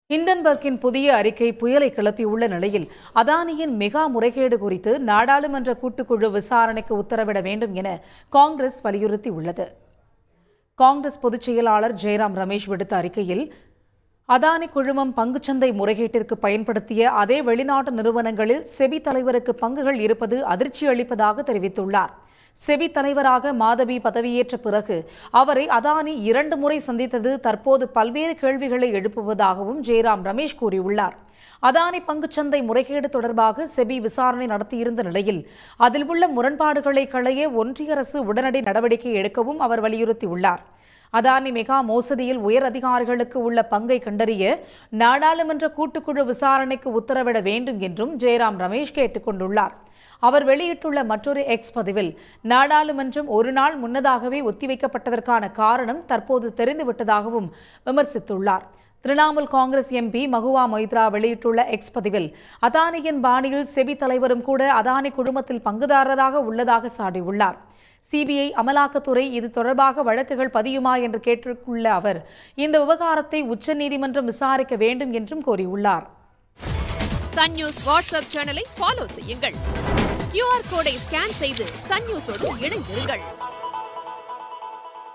ஹிண்டன்பர்க்கின் புதிய அறிக்கை புயலை கிளப்பியுள்ள நிலையில் அதானியின் மெகா முறைகேடு குறித்து நாடாளுமன்ற கூட்டுக்குழு விசாரணைக்கு உத்தரவிட வேண்டும் என காங்கிரஸ் வலியுறுத்தியுள்ளது காங்கிரஸ் பொதுச் செயலாளர் ஜெயராம் ரமேஷ் விடுத்த அறிக்கையில் அதானி குழுமம் பங்குச்சந்தை முறைகேட்டிற்கு பயன்படுத்திய அதே வெளிநாட்டு நிறுவனங்களில் செபி தலைவருக்கு பங்குகள் இருப்பது அதிர்ச்சி அளிப்பதாக தெரிவித்துள்ளார் செபி தலைவராக மாதவி பதவியேற்ற பிறகு அவரை அதானி இரண்டு முறை சந்தித்தது தற்போது பல்வேறு கேள்விகளை எழுப்புவதாகவும் ஜெயராம் ரமேஷ் கூறியுள்ளார் அதானி பங்குச்சந்தை முறைகேடு தொடர்பாக செபி விசாரணை நடத்தியிருந்த நிலையில் அதில் உள்ள முரண்பாடுகளை களைய ஒன்றிய அரசு உடனடி நடவடிக்கை எடுக்கவும் அவர் வலியுறுத்தியுள்ளார் அதானி மெகா மோசடியில் உயர் அதிகாரிகளுக்கு உள்ள பங்கை கண்டறிய நாடாளுமன்ற கூட்டுக்குழு விசாரணைக்கு உத்தரவிட வேண்டும் என்றும் ஜெயராம் ரமேஷ் கேட்டுக் கொண்டுள்ளார் அவர் வெளியிட்டுள்ள மற்றொரு எக்ஸ் பதிவில் நாடாளுமன்றம் ஒரு நாள் முன்னதாகவே ஒத்திவைக்கப்பட்டதற்கான காரணம் தற்போது தெரிந்துவிட்டதாகவும் விமர்சித்துள்ளார் திரிணாமுல் காங்கிரஸ் எம்பி மகுவா மொய்த்ரா வெளியிட்டுள்ள எக்ஸ் பதிவில் அதானியின் பாணியில் செபி தலைவரும் கூட அதானி குழுமத்தில் பங்குதாரராக உள்ளதாக சாடியுள்ளார் சிபிஐ அமலாக்கத்துறை இது தொடர்பாக வழக்குகள் பதியுமா என்று கேட்டுள்ள அவர் இந்த விவகாரத்தை உச்சநீதிமன்றம் விசாரிக்க வேண்டும் என்றும் கோரியுள்ளார் சன் நியூஸ் வாட்ஸ்அப் சேனலை ஃபாலோ செய்யுங்கள் கியூஆர் கோடை ஸ்கேன் செய்து சன் நியூஸோடு இணைந்திருங்கள்